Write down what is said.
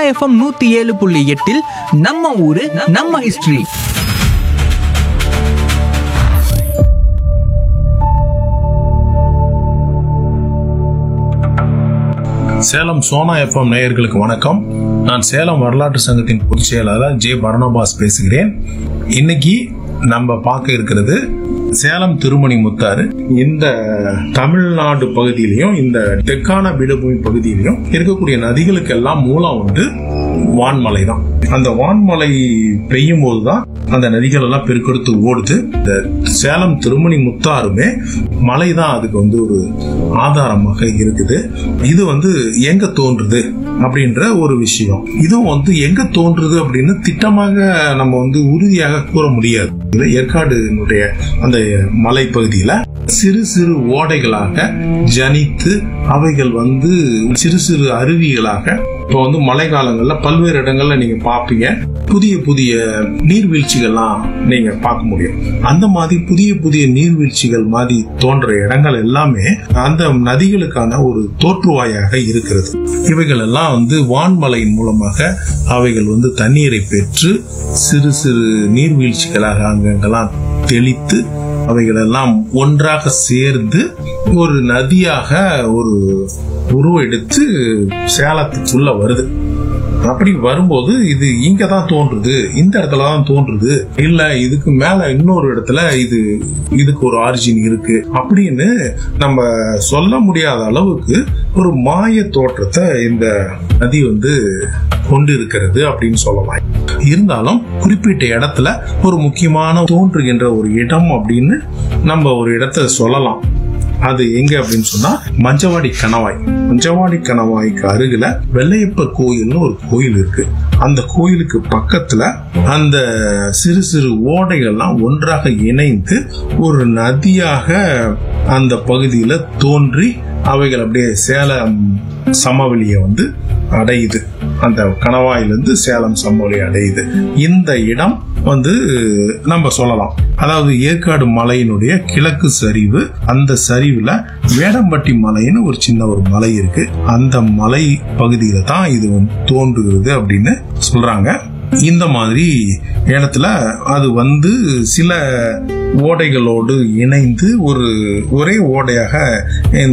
FM நூத்தி ஏழு புள்ளி எட்டில் நம்ம ஊரு நம்ம ஹிஸ்டரி சேலம் சோனா எஃப்எம் நேயர்களுக்கு வணக்கம் நான் சேலம் வரலாற்று சங்கத்தின் பொதுச் செயலாளர் ஜே பரணபாஸ் பேசுகிறேன் இன்னைக்கு நம்ம பார்க்க இருக்கிறது சேலம் திருமணி முத்தாறு இந்த தமிழ்நாடு பகுதியிலையும் இந்த தெற்கான பீடபூமி பகுதியிலையும் இருக்கக்கூடிய நதிகளுக்கு எல்லாம் மூலம் வந்து வான்மலை தான் அந்த வான்மலை பெய்யும் போதுதான் அந்த நதிகள் எல்லாம் பெருக்கெடுத்து ஓடுது இந்த சேலம் திருமணி முத்தாறுமே மலை தான் அதுக்கு வந்து ஒரு ஆதாரமாக இருக்குது இது வந்து எங்க தோன்றுது அப்படின்ற ஒரு விஷயம் இதுவும் வந்து எங்க தோன்றுது அப்படின்னு திட்டமாக நம்ம வந்து உறுதியாக கூற முடியாது இது ஏற்காடுனுடைய அந்த மலைப்பகுதியில சிறு சிறு ஓடைகளாக ஜனித்து அவைகள் வந்து சிறு சிறு அருவிகளாக இப்போ வந்து மழை காலங்கள்ல பல்வேறு இடங்கள்ல நீங்க பார்ப்பீங்க புதிய புதிய நீர்வீழ்ச்சிகள்லாம் நீங்க பார்க்க முடியும் அந்த மாதிரி புதிய புதிய நீர்வீழ்ச்சிகள் மாதிரி தோன்ற இடங்கள் எல்லாமே அந்த நதிகளுக்கான ஒரு தோற்றுவாயாக இருக்கிறது இவைகள் எல்லாம் வந்து வான்மலையின் மூலமாக அவைகள் வந்து தண்ணீரை பெற்று சிறு சிறு நீர்வீழ்ச்சிகளாக அங்கங்கெல்லாம் தெளித்து அவைகளெல்லாம் ஒன்றாக சேர்ந்து ஒரு நதியாக ஒரு உருவெடுத்து சேலத்துக்குள்ள வருது அப்படி வரும்போது இது இங்க தான் தோன்றுது இந்த இடத்துல தான் தோன்றுது இல்ல இதுக்கு மேல இன்னொரு இடத்துல இது இதுக்கு ஒரு ஆரிஜின் இருக்கு அப்படின்னு நம்ம சொல்ல முடியாத அளவுக்கு ஒரு மாய தோற்றத்தை இந்த நதி வந்து கொண்டு இருக்கிறது அப்படின்னு சொல்லலாம் இருந்தாலும் குறிப்பிட்ட இடத்துல ஒரு முக்கியமான தோன்றுகின்ற ஒரு இடம் அப்படின்னு நம்ம ஒரு இடத்த சொல்லலாம் அது எங்க அப்படின்னு சொன்னா மஞ்சவாடி கணவாய் மஞ்சவாடி கணவாய்க்கு அருகில வெள்ளையப்பர் கோயில்னு ஒரு கோயில் இருக்கு அந்த கோயிலுக்கு பக்கத்துல அந்த சிறு சிறு ஓடைகள்லாம் ஒன்றாக இணைந்து ஒரு நதியாக அந்த பகுதியில தோன்றி அவைகள் அப்படியே சேலம் சமவெளியை வந்து அடையுது அந்த கணவாயிலிருந்து சேலம் சமவெளி அடையுது இந்த இடம் வந்து நம்ம சொல்லலாம் அதாவது ஏற்காடு மலையினுடைய கிழக்கு சரிவு அந்த சரிவுல வேடம்பட்டி மலைன்னு ஒரு சின்ன ஒரு மலை இருக்கு அந்த மலை பகுதியில தான் இது வந்து தோன்றுகிறது அப்படின்னு சொல்றாங்க இந்த மாதிரி இடத்துல அது வந்து சில ஓடைகளோடு இணைந்து ஒரு ஒரே ஓடையாக இந்த